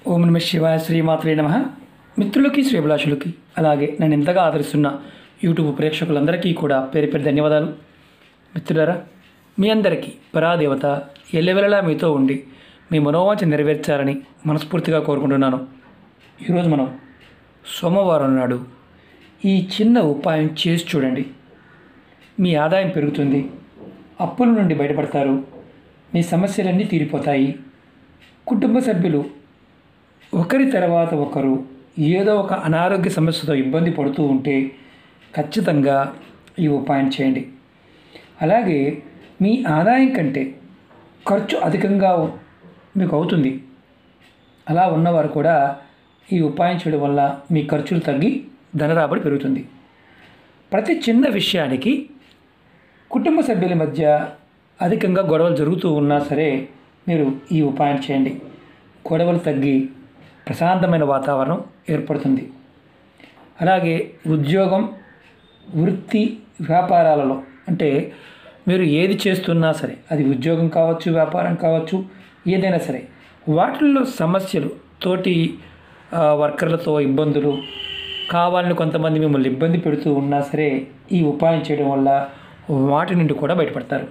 ఓం నమ శివాయ శ్రీమాత్రే నమ మిత్రులకి శ్రీభిలాషులకి అలాగే నన్ను ఎంతగా ఆదరిస్తున్న యూట్యూబ్ ప్రేక్షకులందరికీ కూడా పేరు పేరు ధన్యవాదాలు మిత్రులారా మీ అందరికీ పరాదేవత ఎల్లవెల్లలా మీతో ఉండి మీ మనోవాంఛ నెరవేర్చాలని మనస్ఫూర్తిగా కోరుకుంటున్నాను ఈరోజు మనం సోమవారం నాడు ఈ చిన్న ఉపాయం చేసి చూడండి మీ ఆదాయం పెరుగుతుంది అప్పుల నుండి బయటపడతారు మీ సమస్యలన్నీ తీరిపోతాయి కుటుంబ సభ్యులు ఒకరి తర్వాత ఒకరు ఏదో ఒక అనారోగ్య సమస్యతో ఇబ్బంది పడుతూ ఉంటే ఖచ్చితంగా ఈ ఉపాయం చేయండి అలాగే మీ ఆదాయం కంటే ఖర్చు అధికంగా మీకు అవుతుంది అలా ఉన్నవారు కూడా ఈ ఉపాయం చేయడం వల్ల మీ ఖర్చులు తగ్గి ధనరాబడి పెరుగుతుంది ప్రతి చిన్న విషయానికి కుటుంబ సభ్యుల మధ్య అధికంగా గొడవలు జరుగుతూ ఉన్నా సరే మీరు ఈ ఉపాయం చేయండి గొడవలు తగ్గి ప్రశాంతమైన వాతావరణం ఏర్పడుతుంది అలాగే ఉద్యోగం వృత్తి వ్యాపారాలలో అంటే మీరు ఏది చేస్తున్నా సరే అది ఉద్యోగం కావచ్చు వ్యాపారం కావచ్చు ఏదైనా సరే వాటిల్లో సమస్యలు తోటి ఆ, వర్కర్లతో ఇబ్బందులు కావాలని కొంతమంది మిమ్మల్ని ఇబ్బంది పెడుతూ ఉన్నా సరే ఈ ఉపాయం చేయడం వల్ల వాటి నుండి కూడా బయటపడతారు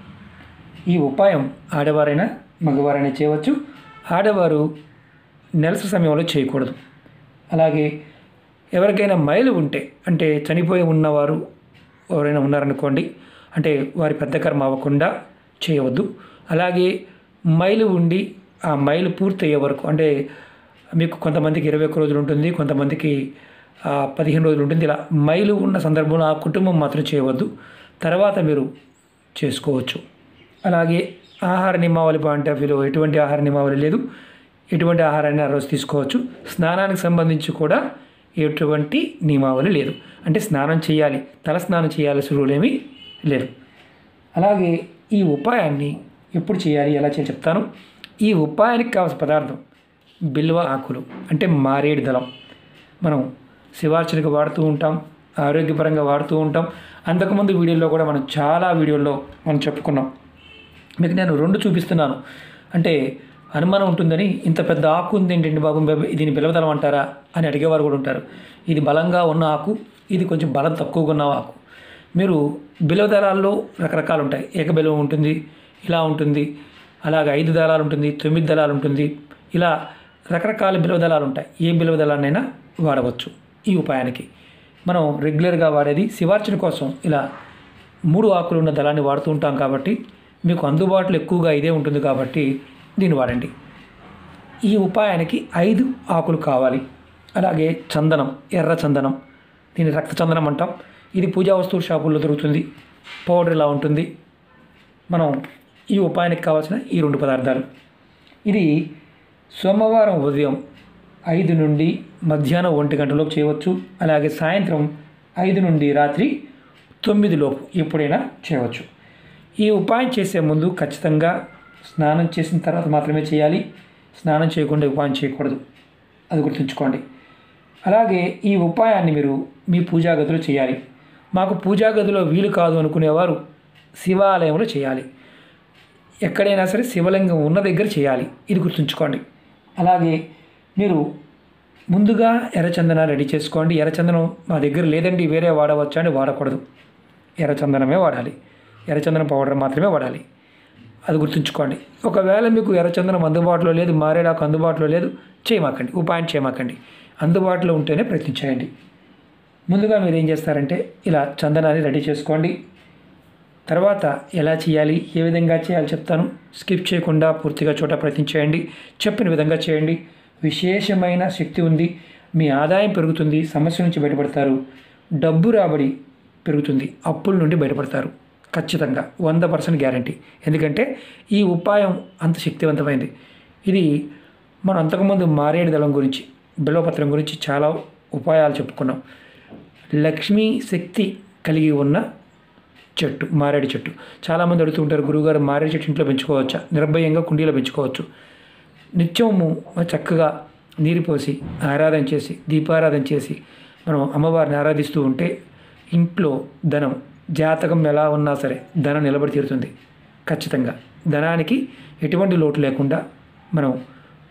ఈ ఉపాయం ఆడవారైనా మగవారైనా చేయవచ్చు ఆడవారు నెలసరి సమయంలో చేయకూడదు అలాగే ఎవరికైనా మైలు ఉంటే అంటే చనిపోయి ఉన్నవారు ఎవరైనా ఉన్నారనుకోండి అంటే వారి పెద్ద కర్మ అవ్వకుండా చేయవద్దు అలాగే మైలు ఉండి ఆ మైలు పూర్తి అయ్యే వరకు అంటే మీకు కొంతమందికి ఇరవై ఒక్క రోజులు ఉంటుంది కొంతమందికి ఆ, పదిహేను రోజులు ఉంటుంది ఇలా మైలు ఉన్న సందర్భంలో ఆ కుటుంబం మాత్రం చేయవద్దు తర్వాత మీరు చేసుకోవచ్చు అలాగే ఆహార నియమావళి పాయింట్ ఆఫ్ వ్యూలో ఎటువంటి ఆహార నియమావళి లేదు ఎటువంటి ఆహారాన్ని ఆ రోజు తీసుకోవచ్చు స్నానానికి సంబంధించి కూడా ఎటువంటి నియమావళి లేదు అంటే స్నానం చేయాలి తల స్నానం చేయాల్సిన రూల్ ఏమీ లేదు అలాగే ఈ ఉపాయాన్ని ఎప్పుడు చేయాలి ఎలా చేయాలి చెప్తాను ఈ ఉపాయానికి కావాల్సిన పదార్థం బిల్వ ఆకులు అంటే మారేడు దళం మనం శివార్చనకు వాడుతూ ఉంటాం ఆరోగ్యపరంగా వాడుతూ ఉంటాం అంతకుముందు వీడియోలో కూడా మనం చాలా వీడియోల్లో మనం చెప్పుకున్నాం మీకు నేను రెండు చూపిస్తున్నాను అంటే అనుమానం ఉంటుందని ఇంత పెద్ద ఆకు ఉంది ఏంటండి బాబు బె- దీన్ని బిలవదలం అంటారా అని అడిగేవారు కూడా ఉంటారు ఇది బలంగా ఉన్న ఆకు ఇది కొంచెం బలం తక్కువగా ఉన్న ఆకు మీరు బిలవదళాల్లో రకరకాలు ఉంటాయి ఏకబిలవం ఉంటుంది ఇలా ఉంటుంది అలాగే ఐదు దళాలు ఉంటుంది తొమ్మిది దళాలు ఉంటుంది ఇలా రకరకాల బిలవదళాలు ఉంటాయి ఏ బిలవదళాన్నైనా వాడవచ్చు ఈ ఉపాయానికి మనం రెగ్యులర్గా వాడేది శివార్చన కోసం ఇలా మూడు ఆకులు ఉన్న దళాన్ని వాడుతూ ఉంటాం కాబట్టి మీకు అందుబాటులో ఎక్కువగా ఇదే ఉంటుంది కాబట్టి దీన్ని వాడండి ఈ ఉపాయానికి ఐదు ఆకులు కావాలి అలాగే చందనం ఎర్ర చందనం దీన్ని రక్త చందనం అంటాం ఇది పూజా వస్తువుల షాపుల్లో దొరుకుతుంది పౌడర్ ఇలా ఉంటుంది మనం ఈ ఉపాయానికి కావాల్సిన ఈ రెండు పదార్థాలు ఇది సోమవారం ఉదయం ఐదు నుండి మధ్యాహ్నం ఒంటి గంటలోపు చేయవచ్చు అలాగే సాయంత్రం ఐదు నుండి రాత్రి తొమ్మిది లోపు ఎప్పుడైనా చేయవచ్చు ఈ ఉపాయం చేసే ముందు ఖచ్చితంగా స్నానం చేసిన తర్వాత మాత్రమే చేయాలి స్నానం చేయకుండా ఉపాయం చేయకూడదు అది గుర్తుంచుకోండి అలాగే ఈ ఉపాయాన్ని మీరు మీ పూజా గదిలో చేయాలి మాకు పూజా గదిలో వీలు కాదు అనుకునేవారు శివాలయంలో చేయాలి ఎక్కడైనా సరే శివలింగం ఉన్న దగ్గర చేయాలి ఇది గుర్తుంచుకోండి అలాగే మీరు ముందుగా ఎర్రచందనం రెడీ చేసుకోండి ఎర్రచందనం మా దగ్గర లేదండి వేరే వాడవచ్చా అని వాడకూడదు ఎర్రచందనమే వాడాలి ఎర్రచందనం పౌడర్ మాత్రమే వాడాలి అది గుర్తుంచుకోండి ఒకవేళ మీకు ఎర్రచందనం అందుబాటులో లేదు మారేడాకు అందుబాటులో లేదు చేయమాకండి ఉపాయం చేయమాకండి అందుబాటులో ఉంటేనే ప్రయత్నించేయండి ముందుగా మీరు ఏం చేస్తారంటే ఇలా చందనాన్ని రెడీ చేసుకోండి తర్వాత ఎలా చేయాలి ఏ విధంగా చేయాలి చెప్తాను స్కిప్ చేయకుండా పూర్తిగా చోట ప్రయత్నించేయండి చెప్పిన విధంగా చేయండి విశేషమైన శక్తి ఉంది మీ ఆదాయం పెరుగుతుంది సమస్య నుంచి బయటపడతారు డబ్బు రాబడి పెరుగుతుంది అప్పుల నుండి బయటపడతారు ఖచ్చితంగా వంద పర్సెంట్ గ్యారంటీ ఎందుకంటే ఈ ఉపాయం అంత శక్తివంతమైంది ఇది మనం అంతకుముందు మారేడు దళం గురించి బిల్వపత్రం గురించి చాలా ఉపాయాలు చెప్పుకున్నాం లక్ష్మీ శక్తి కలిగి ఉన్న చెట్టు మారేడు చెట్టు చాలామంది అడుగుతుంటారు గురువుగారు మారేడు చెట్టు ఇంట్లో పెంచుకోవచ్చా నిర్భయంగా కుండీలో పెంచుకోవచ్చు నిత్యము చక్కగా నీరు పోసి ఆరాధన చేసి దీపారాధన చేసి మనం అమ్మవారిని ఆరాధిస్తూ ఉంటే ఇంట్లో ధనం జాతకం ఎలా ఉన్నా సరే ధనం నిలబడి తీరుతుంది ఖచ్చితంగా ధనానికి ఎటువంటి లోటు లేకుండా మనం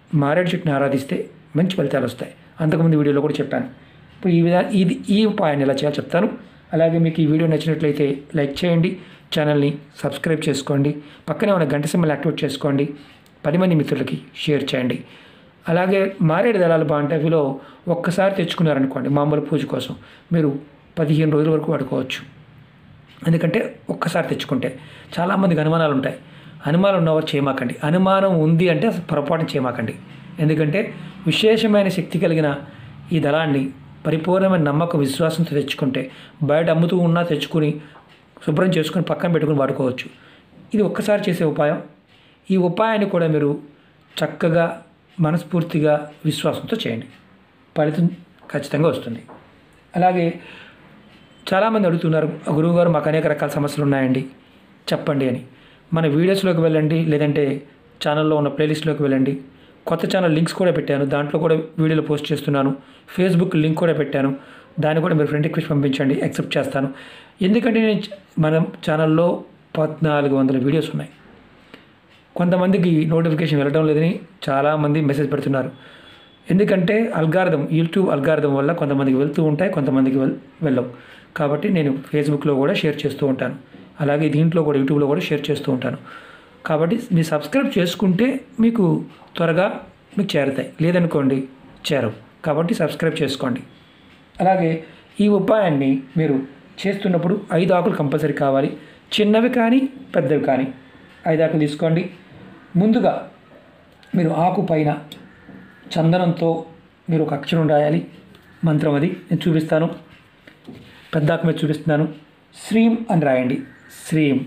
మారేడు చెట్టుని ఆరాధిస్తే మంచి ఫలితాలు వస్తాయి అంతకుముందు వీడియోలో కూడా చెప్పాను ఇప్పుడు ఈ విధా ఇది ఈ ఉపాయాన్ని ఎలా చేయాలో చెప్తాను అలాగే మీకు ఈ వీడియో నచ్చినట్లయితే లైక్ చేయండి ఛానల్ని సబ్స్క్రైబ్ చేసుకోండి పక్కనే ఉన్న గంట సింబల్ యాక్టివేట్ చేసుకోండి పది మంది మిత్రులకి షేర్ చేయండి అలాగే మారేడు దళాలు బాగుంటాయిలో ఒక్కసారి తెచ్చుకున్నారనుకోండి మామూలు పూజ కోసం మీరు పదిహేను రోజుల వరకు వాడుకోవచ్చు ఎందుకంటే ఒక్కసారి తెచ్చుకుంటే చాలామందికి అనుమానాలు ఉంటాయి అనుమానం ఉన్నవారు చేయమాకండి అనుమానం ఉంది అంటే అసలు పొరపాటు చేయమాకండి ఎందుకంటే విశేషమైన శక్తి కలిగిన ఈ దళాన్ని పరిపూర్ణమైన నమ్మకం విశ్వాసంతో తెచ్చుకుంటే బయట అమ్ముతూ ఉన్నా తెచ్చుకుని శుభ్రం చేసుకుని పక్కన పెట్టుకుని వాడుకోవచ్చు ఇది ఒక్కసారి చేసే ఉపాయం ఈ ఉపాయాన్ని కూడా మీరు చక్కగా మనస్ఫూర్తిగా విశ్వాసంతో చేయండి ఫలితం ఖచ్చితంగా వస్తుంది అలాగే చాలామంది అడుగుతున్నారు గురువుగారు మాకు అనేక రకాల సమస్యలు ఉన్నాయండి చెప్పండి అని మన వీడియోస్లోకి వెళ్ళండి లేదంటే ఛానల్లో ఉన్న ప్లేలిస్ట్లోకి వెళ్ళండి కొత్త ఛానల్ లింక్స్ కూడా పెట్టాను దాంట్లో కూడా వీడియోలు పోస్ట్ చేస్తున్నాను ఫేస్బుక్ లింక్ కూడా పెట్టాను దాన్ని కూడా మీరు ఫ్రెండ్ రిక్వెస్ట్ పంపించండి యాక్సెప్ట్ చేస్తాను ఎందుకంటే నేను చ- మన ఛానల్లో పద్నాలుగు వందల వీడియోస్ ఉన్నాయి కొంతమందికి నోటిఫికేషన్ వెళ్ళడం లేదని చాలామంది మెసేజ్ పెడుతున్నారు ఎందుకంటే అల్గార్థం యూట్యూబ్ అల్గార్థం వల్ల కొంతమందికి వెళ్తూ ఉంటాయి కొంతమందికి వెల్ వెళ్ళవు కాబట్టి నేను ఫేస్బుక్లో కూడా షేర్ చేస్తూ ఉంటాను అలాగే దీంట్లో కూడా యూట్యూబ్లో కూడా షేర్ చేస్తూ ఉంటాను కాబట్టి మీరు సబ్స్క్రైబ్ చేసుకుంటే మీకు త్వరగా మీకు చేరుతాయి లేదనుకోండి చేరవు కాబట్టి సబ్స్క్రైబ్ చేసుకోండి అలాగే ఈ ఉపాయాన్ని మీరు చేస్తున్నప్పుడు ఐదు ఆకులు కంపల్సరీ కావాలి చిన్నవి కానీ పెద్దవి కానీ ఐదు ఆకులు తీసుకోండి ముందుగా మీరు ఆకు పైన చందనంతో మీరు ఒక అక్షరం రాయాలి మంత్రం అది నేను చూపిస్తాను పెద్ద ఆకు మీద చూపిస్తున్నాను శ్రీం అని రాయండి శ్రీం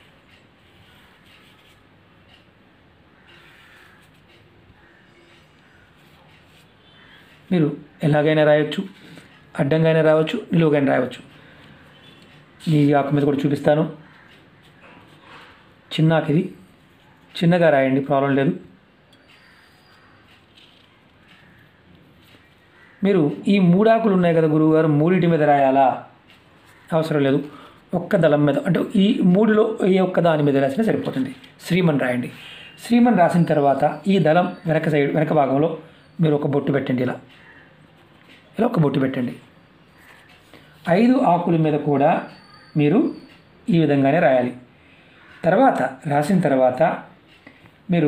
మీరు ఎలాగైనా రాయొచ్చు అడ్డంగా అయినా రాయవచ్చు నిలువుగానే రాయవచ్చు ఈ ఆకు మీద కూడా చూపిస్తాను చిన్న ఆకు ఇది చిన్నగా రాయండి ప్రాబ్లం లేదు మీరు ఈ మూడాకులు ఉన్నాయి కదా గురువుగారు మూడింటి మీద రాయాలా అవసరం లేదు ఒక్క దళం మీద అంటే ఈ మూడులో ఏ ఒక్క దాని మీద రాసినా సరిపోతుంది శ్రీమన్ రాయండి శ్రీమన్ రాసిన తర్వాత ఈ దళం వెనక సైడ్ వెనక భాగంలో మీరు ఒక బొట్టు పెట్టండి ఇలా ఇలా ఒక బొట్టు పెట్టండి ఐదు ఆకుల మీద కూడా మీరు ఈ విధంగానే రాయాలి తర్వాత రాసిన తర్వాత మీరు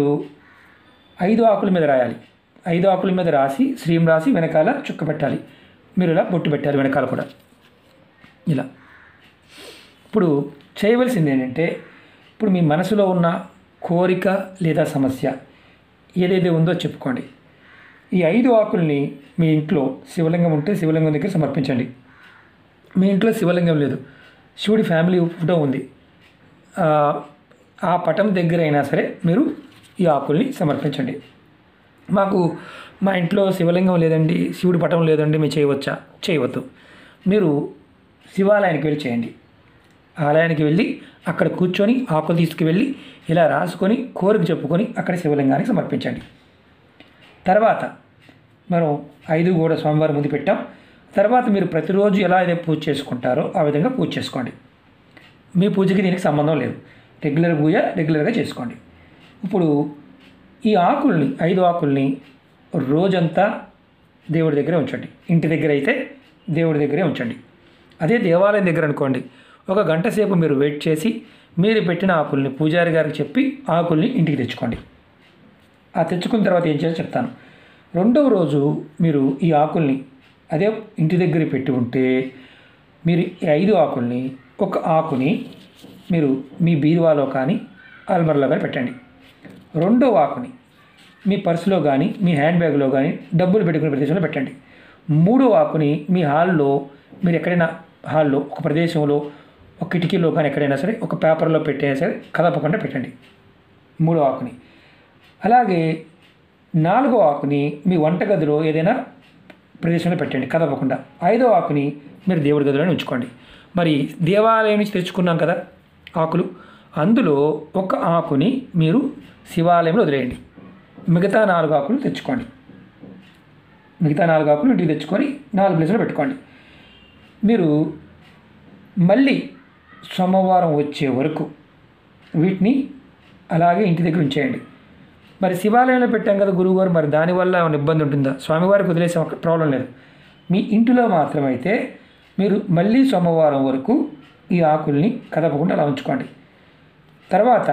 ఐదు ఆకుల మీద రాయాలి ఐదు ఆకుల మీద రాసి శ్రీం రాసి వెనకాల చుక్క పెట్టాలి మీరు ఇలా బొట్టు పెట్టాలి వెనకాల కూడా ఇలా ఇప్పుడు చేయవలసింది ఏంటంటే ఇప్పుడు మీ మనసులో ఉన్న కోరిక లేదా సమస్య ఏదైతే ఉందో చెప్పుకోండి ఈ ఐదు ఆకుల్ని మీ ఇంట్లో శివలింగం ఉంటే శివలింగం దగ్గర సమర్పించండి మీ ఇంట్లో శివలింగం లేదు శివుడి ఫ్యామిలీ ఫోటో ఉంది ఆ, ఆ పటం దగ్గర అయినా సరే మీరు ఈ ఆకుల్ని సమర్పించండి మాకు మా ఇంట్లో శివలింగం లేదండి శివుడి పటం లేదండి మేము చేయవచ్చా చేయవద్దు మీరు శివాలయానికి వెళ్ళి చేయండి ఆలయానికి వెళ్ళి అక్కడ కూర్చొని ఆకులు తీసుకువెళ్ళి ఇలా రాసుకొని కోరిక చెప్పుకొని అక్కడ శివలింగానికి సమర్పించండి తర్వాత మనం ఐదు కూడా స్వామివారి ముందు పెట్టాం తర్వాత మీరు ప్రతిరోజు ఎలా అయితే పూజ చేసుకుంటారో ఆ విధంగా పూజ చేసుకోండి మీ పూజకి దీనికి సంబంధం లేదు రెగ్యులర్ పూజ రెగ్యులర్గా చేసుకోండి ఇప్పుడు ఈ ఆకుల్ని ఐదు ఆకుల్ని రోజంతా దేవుడి దగ్గరే ఉంచండి ఇంటి దగ్గర అయితే దేవుడి దగ్గరే ఉంచండి అదే దేవాలయం దగ్గర అనుకోండి ఒక గంట సేపు మీరు వెయిట్ చేసి మీరు పెట్టిన ఆకుల్ని పూజారి గారికి చెప్పి ఆకుల్ని ఇంటికి తెచ్చుకోండి ఆ తెచ్చుకున్న తర్వాత ఏం చేయాలో చెప్తాను రెండవ రోజు మీరు ఈ ఆకుల్ని అదే ఇంటి దగ్గర పెట్టి ఉంటే మీరు ఈ ఐదు ఆకుల్ని ఒక ఆకుని మీరు మీ బీరువాలో కానీ అల్మర్లో కానీ పెట్టండి రెండో ఆకుని మీ పర్సులో కానీ మీ హ్యాండ్ బ్యాగ్లో కానీ డబ్బులు పెట్టుకునే ప్రదేశంలో పెట్టండి మూడో ఆకుని మీ హాల్లో మీరు ఎక్కడైనా హాల్లో ఒక ప్రదేశంలో ఒక కిటికీలో కానీ ఎక్కడైనా సరే ఒక పేపర్లో పెట్టైనా సరే కదపకుండా పెట్టండి మూడో ఆకుని అలాగే నాలుగో ఆకుని మీ వంటగదిలో ఏదైనా ప్రదేశంలో పెట్టండి కదపకుండా ఐదో ఆకుని మీరు దేవుడి గదిలోనే ఉంచుకోండి మరి దేవాలయం నుంచి తెచ్చుకున్నాం కదా ఆకులు అందులో ఒక ఆకుని మీరు శివాలయంలో వదిలేయండి మిగతా నాలుగు ఆకులు తెచ్చుకోండి మిగతా నాలుగు ఆకులు ఇంటికి తెచ్చుకొని నాలుగు ప్లేసులో పెట్టుకోండి మీరు మళ్ళీ సోమవారం వచ్చే వరకు వీటిని అలాగే ఇంటి దగ్గర ఉంచేయండి మరి శివాలయంలో పెట్టాం కదా గురువుగారు మరి దానివల్ల ఏమైనా ఇబ్బంది ఉంటుందా స్వామివారికి వదిలేసే ఒక ప్రాబ్లం లేదు మీ ఇంటిలో మాత్రమైతే మీరు మళ్ళీ సోమవారం వరకు ఈ ఆకుల్ని కదపకుండా అలా ఉంచుకోండి తర్వాత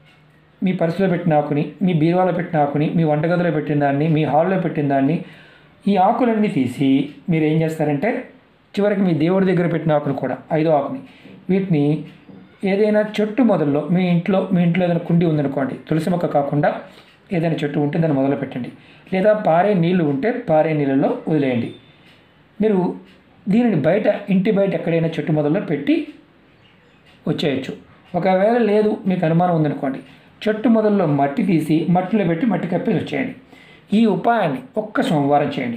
మీ పర్సులో పెట్టిన ఆకుని మీ బీరువాలో పెట్టిన ఆకుని మీ వంటగదిలో పెట్టిన దాన్ని మీ హాల్లో పెట్టిన దాన్ని ఈ ఆకులన్నీ తీసి మీరు ఏం చేస్తారంటే చివరికి మీ దేవుడి దగ్గర పెట్టిన ఆకులు కూడా ఐదో ఆకుని వీటిని ఏదైనా చెట్టు మొదల్లో మీ ఇంట్లో మీ ఇంట్లో ఏదైనా కుండి ఉందనుకోండి తులసి మొక్క కాకుండా ఏదైనా చెట్టు ఉంటే దాన్ని మొదలు పెట్టండి లేదా పారే నీళ్లు ఉంటే పారే నీళ్ళలో వదిలేయండి మీరు దీనిని బయట ఇంటి బయట ఎక్కడైనా చెట్టు మొదల్లో పెట్టి వచ్చేయచ్చు ఒకవేళ లేదు మీకు అనుమానం ఉందనుకోండి చెట్టు మొదల్లో మట్టి తీసి మట్టిలో పెట్టి మట్టి కప్పేసి వచ్చేయండి ఈ ఉపాయాన్ని ఒక్క సోమవారం చేయండి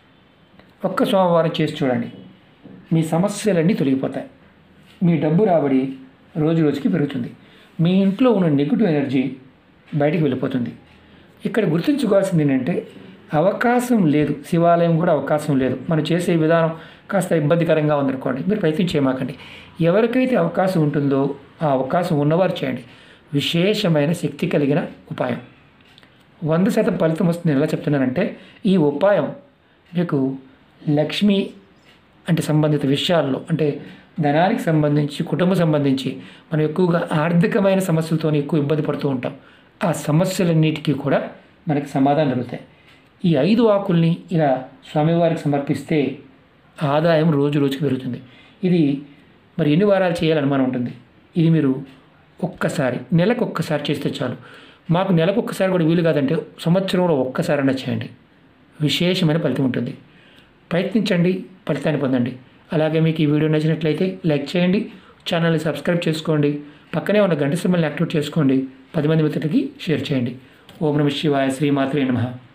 ఒక్క సోమవారం చేసి చూడండి మీ సమస్యలన్నీ తొలగిపోతాయి మీ డబ్బు రాబడి రోజు రోజుకి పెరుగుతుంది మీ ఇంట్లో ఉన్న నెగిటివ్ ఎనర్జీ బయటికి వెళ్ళిపోతుంది ఇక్కడ గుర్తుంచుకోవాల్సింది ఏంటంటే అవకాశం లేదు శివాలయం కూడా అవకాశం లేదు మనం చేసే విధానం కాస్త ఇబ్బందికరంగా ఉందనుకోండి మీరు ప్రయత్నం చేయమాకండి ఎవరికైతే అవకాశం ఉంటుందో ఆ అవకాశం ఉన్నవారు చేయండి విశేషమైన శక్తి కలిగిన ఉపాయం వంద శాతం ఫలితం వస్తుంది నేను ఎలా చెప్తున్నానంటే ఈ ఉపాయం మీకు లక్ష్మి అంటే సంబంధిత విషయాల్లో అంటే ధనానికి సంబంధించి కుటుంబం సంబంధించి మనం ఎక్కువగా ఆర్థికమైన సమస్యలతో ఎక్కువ ఇబ్బంది పడుతూ ఉంటాం ఆ సమస్యలన్నిటికీ కూడా మనకి సమాధానం దొరుకుతాయి ఈ ఐదు ఆకుల్ని ఇలా స్వామివారికి సమర్పిస్తే ఆదాయం రోజు రోజుకి పెరుగుతుంది ఇది మరి ఎన్ని వారాలు చేయాలని అనుమానం ఉంటుంది ఇది మీరు ఒక్కసారి నెలకు ఒక్కసారి చేస్తే చాలు మాకు నెలకు ఒక్కసారి కూడా వీలు కాదంటే సంవత్సరంలో ఒక్కసారైనా చేయండి విశేషమైన ఫలితం ఉంటుంది ప్రయత్నించండి ఫలితాన్ని పొందండి అలాగే మీకు ఈ వీడియో నచ్చినట్లయితే లైక్ చేయండి ఛానల్ని సబ్స్క్రైబ్ చేసుకోండి పక్కనే ఉన్న గంట సింబల్ని యాక్టివేట్ చేసుకోండి పది మంది మిత్రులకి షేర్ చేయండి ఓం నమ శివాయ శ్రీమాత్రే నమః